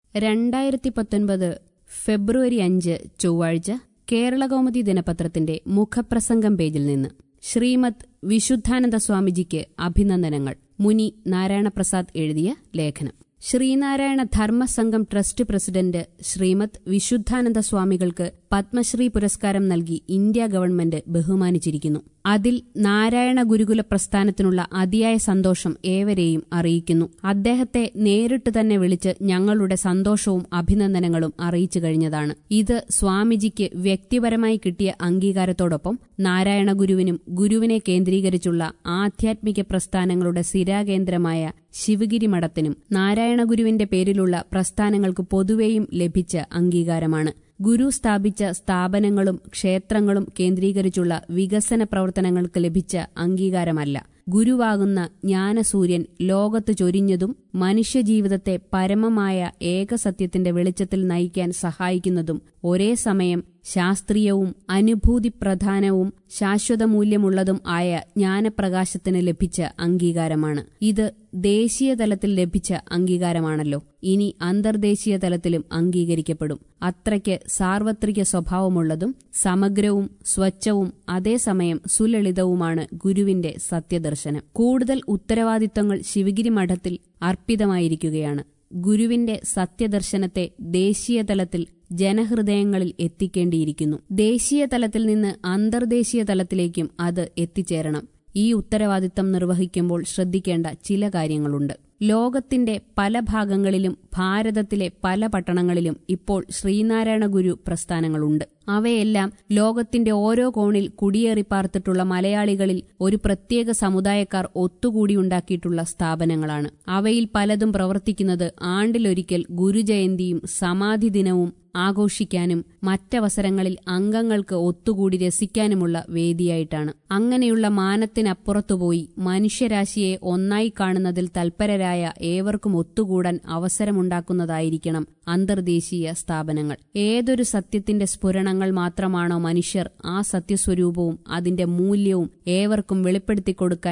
രണ്ടായിരത്തി പത്തൊൻപത് ഫെബ്രുവരി അഞ്ച് ചൊവ്വാഴ്ച കേരളകൗമുദി ദിനപത്രത്തിന്റെ മുഖപ്രസംഗം പേജിൽ നിന്ന് ശ്രീമദ് വിശുദ്ധാനന്ദ സ്വാമിജിക്ക് അഭിനന്ദനങ്ങൾ മുനി നാരായണപ്രസാദ് എഴുതിയ ലേഖനം ശ്രീനാരായണ ധർമ്മസംഘം ട്രസ്റ്റ് പ്രസിഡന്റ് ശ്രീമദ് വിശുദ്ധാനന്ദ സ്വാമികൾക്ക് പത്മശ്രീ പുരസ്കാരം നൽകി ഇന്ത്യ ഗവൺമെന്റ് ബഹുമാനിച്ചിരിക്കുന്നു അതിൽ നാരായണ ഗുരുകുല പ്രസ്ഥാനത്തിനുള്ള അതിയായ സന്തോഷം ഏവരെയും അറിയിക്കുന്നു അദ്ദേഹത്തെ നേരിട്ട് തന്നെ വിളിച്ച് ഞങ്ങളുടെ സന്തോഷവും അഭിനന്ദനങ്ങളും അറിയിച്ചു കഴിഞ്ഞതാണ് ഇത് സ്വാമിജിക്ക് വ്യക്തിപരമായി കിട്ടിയ അംഗീകാരത്തോടൊപ്പം നാരായണ ഗുരുവിനും ഗുരുവിനെ കേന്ദ്രീകരിച്ചുള്ള ആധ്യാത്മിക പ്രസ്ഥാനങ്ങളുടെ സ്ഥിരാകേന്ദ്രമായ ശിവഗിരി മഠത്തിനും നാരായണ ഗുരുവിന്റെ പേരിലുള്ള പ്രസ്ഥാനങ്ങൾക്ക് പൊതുവെയും ലഭിച്ച അംഗീകാരമാണ് ഗുരു സ്ഥാപിച്ച സ്ഥാപനങ്ങളും ക്ഷേത്രങ്ങളും കേന്ദ്രീകരിച്ചുള്ള വികസന പ്രവർത്തനങ്ങൾക്ക് ലഭിച്ച അംഗീകാരമല്ല ഗുരുവാകുന്ന ജ്ഞാനസൂര്യൻ ലോകത്ത് ചൊരിഞ്ഞതും മനുഷ്യജീവിതത്തെ പരമമായ ഏകസത്യത്തിന്റെ വെളിച്ചത്തിൽ നയിക്കാൻ സഹായിക്കുന്നതും ഒരേ സമയം ശാസ്ത്രീയവും അനുഭൂതിപ്രധാനവും ശാശ്വതമൂല്യമുള്ളതും ആയ ജ്ഞാനപ്രകാശത്തിന് ലഭിച്ച അംഗീകാരമാണ് ഇത് ദേശീയ തലത്തിൽ ലഭിച്ച അംഗീകാരമാണല്ലോ ഇനി അന്തർദേശീയ തലത്തിലും അംഗീകരിക്കപ്പെടും അത്രയ്ക്ക് സാർവത്രിക സ്വഭാവമുള്ളതും സമഗ്രവും സ്വച്ഛവും അതേസമയം സുലളിതവുമാണ് ഗുരുവിന്റെ സത്യദർശനം കൂടുതൽ ഉത്തരവാദിത്തങ്ങൾ ശിവഗിരി മഠത്തിൽ അർപ്പിതമായിരിക്കുകയാണ് ഗുരുവിന്റെ സത്യദർശനത്തെ ദേശീയ തലത്തിൽ ജനഹൃദയങ്ങളിൽ എത്തിക്കേണ്ടിയിരിക്കുന്നു ദേശീയ തലത്തിൽ നിന്ന് അന്തർദേശീയ തലത്തിലേക്കും അത് എത്തിച്ചേരണം ഈ ഉത്തരവാദിത്തം നിർവഹിക്കുമ്പോൾ ശ്രദ്ധിക്കേണ്ട ചില കാര്യങ്ങളുണ്ട് ലോകത്തിന്റെ പല ഭാഗങ്ങളിലും ഭാരതത്തിലെ പല പട്ടണങ്ങളിലും ഇപ്പോൾ ശ്രീനാരായണ ഗുരു പ്രസ്ഥാനങ്ങളുണ്ട് അവയെല്ലാം ലോകത്തിന്റെ ഓരോ കോണിൽ കുടിയേറി പാർത്തിട്ടുള്ള മലയാളികളിൽ ഒരു പ്രത്യേക സമുദായക്കാർ ഒത്തുകൂടിയുണ്ടാക്കിയിട്ടുള്ള സ്ഥാപനങ്ങളാണ് അവയിൽ പലതും പ്രവർത്തിക്കുന്നത് ആണ്ടിലൊരിക്കൽ ഗുരുജയന്തിയും സമാധി ദിനവും ആഘോഷിക്കാനും മറ്റവസരങ്ങളിൽ അംഗങ്ങൾക്ക് ഒത്തുകൂടി രസിക്കാനുമുള്ള വേദിയായിട്ടാണ് അങ്ങനെയുള്ള മാനത്തിനപ്പുറത്തുപോയി മനുഷ്യരാശിയെ ഒന്നായി കാണുന്നതിൽ തൽപരരായ ഏവർക്കും ഒത്തുകൂടാൻ അവസരമുണ്ടാക്കുന്നതായിരിക്കണം അന്തർദേശീയ സ്ഥാപനങ്ങൾ ഏതൊരു സത്യത്തിന്റെ സ്ഫുരണങ്ങൾ മാത്രമാണോ മനുഷ്യർ ആ സത്യസ്വരൂപവും അതിന്റെ മൂല്യവും ഏവർക്കും വെളിപ്പെടുത്തി കൊടുക്കാൻ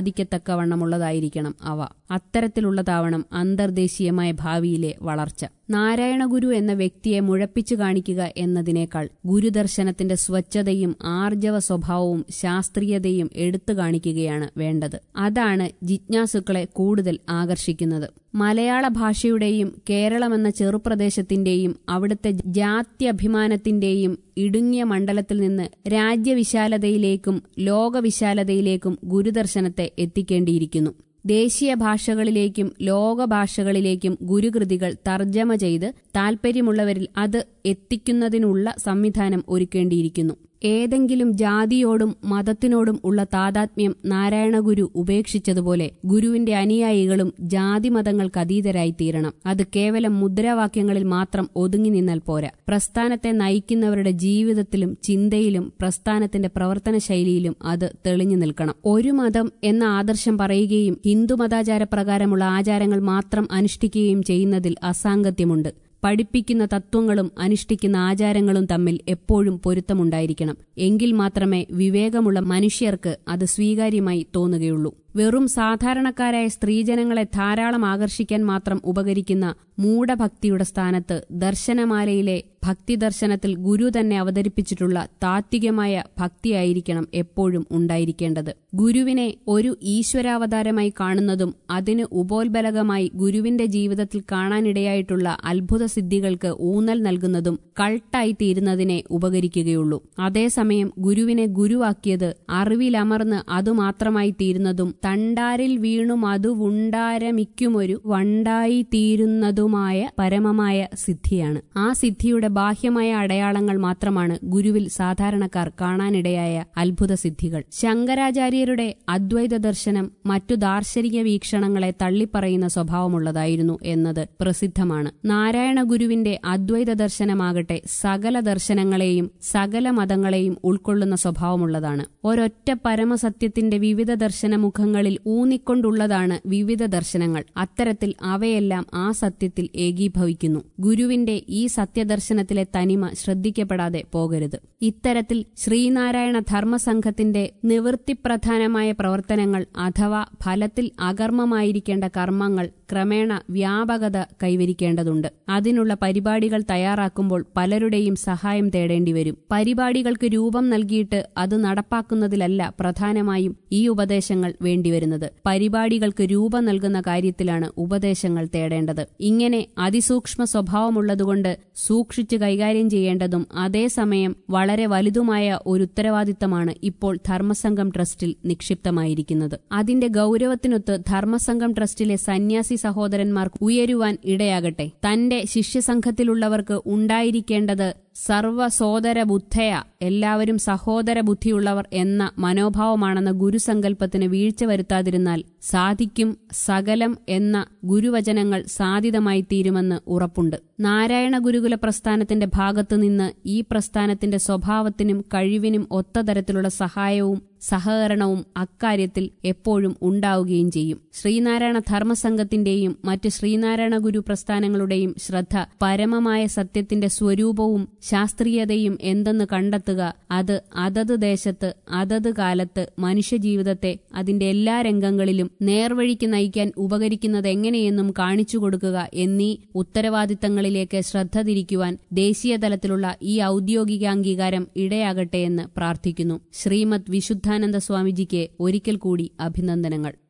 സാധിക്കത്തക്കവണ്ണമുള്ളതായിരിക്കണം അവ അത്തരത്തിലുള്ളതാവണം അന്തർദേശീയമായ ഭാവിയിലെ വളർച്ച നാരായണ ഗുരു എന്ന വ്യക്തിയെ മുഴപ്പിച്ചു കാണിക്കുക എന്നതിനേക്കാൾ ഗുരുദർശനത്തിന്റെ സ്വച്ഛതയും ആർജവ സ്വഭാവവും ശാസ്ത്രീയതയും എടുത്തു കാണിക്കുകയാണ് വേണ്ടത് അതാണ് ജിജ്ഞാസുക്കളെ കൂടുതൽ ആകർഷിക്കുന്നത് മലയാള ഭാഷയുടെയും കേരളമെന്ന ചെറുപ്രദേശത്തിന്റെയും അവിടുത്തെ ജാത്യഭിമാനത്തിന്റെയും ഇടുങ്ങിയ മണ്ഡലത്തിൽ നിന്ന് രാജ്യവിശാലതയിലേക്കും ലോകവിശാലതയിലേക്കും ഗുരുദർശനത്തെ എത്തിക്കേണ്ടിയിരിക്കുന്നു ദേശീയ ഭാഷകളിലേക്കും ലോകഭാഷകളിലേക്കും ഗുരുകൃതികൾ തർജ്ജമ ചെയ്ത് താൽപ്പര്യമുള്ളവരിൽ അത് എത്തിക്കുന്നതിനുള്ള സംവിധാനം ഒരുക്കേണ്ടിയിരിക്കുന്നു ഏതെങ്കിലും ജാതിയോടും മതത്തിനോടും ഉള്ള താതാത്മ്യം നാരായണഗുരു ഉപേക്ഷിച്ചതുപോലെ ഗുരുവിന്റെ അനുയായികളും ജാതിമതങ്ങൾക്കതീതരായി തീരണം അത് കേവലം മുദ്രാവാക്യങ്ങളിൽ മാത്രം ഒതുങ്ങി നിന്നാൽ പോരാ പ്രസ്ഥാനത്തെ നയിക്കുന്നവരുടെ ജീവിതത്തിലും ചിന്തയിലും പ്രസ്ഥാനത്തിന്റെ പ്രവർത്തന ശൈലിയിലും അത് തെളിഞ്ഞു നിൽക്കണം ഒരു മതം എന്ന ആദർശം പറയുകയും ഹിന്ദുമതാചാരപ്രകാരമുള്ള ആചാരങ്ങൾ മാത്രം അനുഷ്ഠിക്കുകയും ചെയ്യുന്നതിൽ അസാംഗത്യമുണ്ട് പഠിപ്പിക്കുന്ന തത്വങ്ങളും അനുഷ്ഠിക്കുന്ന ആചാരങ്ങളും തമ്മിൽ എപ്പോഴും പൊരുത്തമുണ്ടായിരിക്കണം എങ്കിൽ മാത്രമേ വിവേകമുള്ള മനുഷ്യർക്ക് അത് സ്വീകാര്യമായി തോന്നുകയുള്ളൂ വെറും സാധാരണക്കാരായ സ്ത്രീജനങ്ങളെ ധാരാളം ആകർഷിക്കാൻ മാത്രം ഉപകരിക്കുന്ന മൂഢഭക്തിയുടെ സ്ഥാനത്ത് ദർശനമാലയിലെ ഭക്തി ദർശനത്തിൽ ഗുരു തന്നെ അവതരിപ്പിച്ചിട്ടുള്ള താത്വികമായ ഭക്തിയായിരിക്കണം എപ്പോഴും ഉണ്ടായിരിക്കേണ്ടത് ഗുരുവിനെ ഒരു ഈശ്വരാവതാരമായി കാണുന്നതും അതിന് ഉപോത്ബലകമായി ഗുരുവിന്റെ ജീവിതത്തിൽ കാണാനിടയായിട്ടുള്ള അത്ഭുത സിദ്ധികൾക്ക് ഊന്നൽ നൽകുന്നതും കൾട്ടായി തീരുന്നതിനെ ഉപകരിക്കുകയുള്ളൂ അതേസമയം ഗുരുവിനെ ഗുരുവാക്കിയത് അറിവിലമർന്ന് അതുമാത്രമായി തീരുന്നതും തണ്ടാരിൽ വീണും അതു വുണ്ടാരമിക്കുമൊരു വണ്ടായി തീരുന്നതുമായ പരമമായ സിദ്ധിയാണ് ആ സിദ്ധിയുടെ ബാഹ്യമായ അടയാളങ്ങൾ മാത്രമാണ് ഗുരുവിൽ സാധാരണക്കാർ കാണാനിടയായ അത്ഭുത സിദ്ധികൾ ശങ്കരാചാര്യരുടെ അദ്വൈത ദർശനം മറ്റു ദാർശനിക വീക്ഷണങ്ങളെ തള്ളിപ്പറയുന്ന സ്വഭാവമുള്ളതായിരുന്നു എന്നത് പ്രസിദ്ധമാണ് നാരായണ ഗുരുവിന്റെ അദ്വൈത ദർശനമാകട്ടെ സകല ദർശനങ്ങളെയും സകല മതങ്ങളെയും ഉൾക്കൊള്ളുന്ന സ്വഭാവമുള്ളതാണ് ഒരൊറ്റ പരമസത്യത്തിന്റെ വിവിധ ദർശനമുഖങ്ങളിൽ ഊന്നിക്കൊണ്ടുള്ളതാണ് വിവിധ ദർശനങ്ങൾ അത്തരത്തിൽ അവയെല്ലാം ആ സത്യത്തിൽ ഏകീഭവിക്കുന്നു ഗുരുവിന്റെ ഈ സത്യദർശനത്തിലെ തനിമ ശ്രദ്ധിക്കപ്പെടാതെ പോകരുത് ഇത്തരത്തിൽ ശ്രീനാരായണ ധർമ്മസംഘത്തിന്റെ നിവൃത്തിപ്രധാനമായ പ്രവർത്തനങ്ങൾ അഥവാ ഫലത്തിൽ അകർമ്മമായിരിക്കേണ്ട കർമ്മങ്ങൾ ക്രമേണ വ്യാപകത കൈവരിക്കേണ്ടതുണ്ട് അതിനുള്ള പരിപാടികൾ തയ്യാറാക്കുമ്പോൾ പലരുടെയും സഹായം തേടേണ്ടി വരും പരിപാടികൾക്ക് രൂപം നൽകിയിട്ട് അത് നടപ്പാക്കുന്നതിലല്ല പ്രധാനമായും ഈ ഉപദേശങ്ങൾ വേണ്ടിവരുന്നത് പരിപാടികൾക്ക് രൂപം നൽകുന്ന കാര്യത്തിലാണ് ഉപദേശങ്ങൾ തേടേണ്ടത് ഇങ്ങനെ അതിസൂക്ഷ്മ സ്വഭാവമുള്ളതുകൊണ്ട് സൂക്ഷിച്ചു കൈകാര്യം ചെയ്യേണ്ടതും അതേസമയം വളരെ വലുതുമായ ഒരു ഉത്തരവാദിത്തമാണ് ഇപ്പോൾ ധർമ്മസംഘം ട്രസ്റ്റിൽ നിക്ഷിപ്തമായിരിക്കുന്നത് അതിന്റെ ഗൗരവത്തിനൊത്ത് ധർമ്മസംഘം ട്രസ്റ്റിലെ സന്യാസി സഹോദരന്മാർക്ക് ഉയരുവാൻ ഇടയാകട്ടെ തന്റെ ശിഷ്യസംഘത്തിലുള്ളവർക്ക് ഉണ്ടായിരിക്കേണ്ടത് സർവ സോദര ബുദ്ധയ എല്ലാവരും സഹോദര ബുദ്ധിയുള്ളവർ എന്ന മനോഭാവമാണെന്ന ഗുരുസങ്കല്പത്തിന് വീഴ്ച വരുത്താതിരുന്നാൽ സാധിക്കും സകലം എന്ന ഗുരുവചനങ്ങൾ സാധിതമായി തീരുമെന്ന് ഉറപ്പുണ്ട് നാരായണ ഗുരുകുല പ്രസ്ഥാനത്തിന്റെ ഭാഗത്തുനിന്ന് ഈ പ്രസ്ഥാനത്തിന്റെ സ്വഭാവത്തിനും കഴിവിനും ഒത്ത തരത്തിലുള്ള സഹായവും സഹകരണവും അക്കാര്യത്തിൽ എപ്പോഴും ഉണ്ടാവുകയും ചെയ്യും ശ്രീനാരായണ ധർമ്മസംഘത്തിന്റെയും മറ്റ് ശ്രീനാരായണ ഗുരു പ്രസ്ഥാനങ്ങളുടെയും ശ്രദ്ധ പരമമായ സത്യത്തിന്റെ സ്വരൂപവും ശാസ്ത്രീയതയും എന്തെന്ന് കണ്ടെത്തുക അത് അതത് ദേശത്ത് അതത് കാലത്ത് മനുഷ്യജീവിതത്തെ അതിന്റെ എല്ലാ രംഗങ്ങളിലും നേർവഴിക്ക് നയിക്കാൻ ഉപകരിക്കുന്നത് എങ്ങനെയെന്നും കാണിച്ചു കൊടുക്കുക എന്നീ ഉത്തരവാദിത്തങ്ങളിലേക്ക് ശ്രദ്ധ തിരിക്കുവാൻ ദേശീയ തലത്തിലുള്ള ഈ ഔദ്യോഗിക അംഗീകാരം ഇടയാകട്ടെ എന്ന് പ്രാർത്ഥിക്കുന്നു ശ്രീമദ് വിശുദ്ധാനന്ദ സ്വാമിജിക്ക് ഒരിക്കൽ കൂടി അഭിനന്ദനങ്ങൾ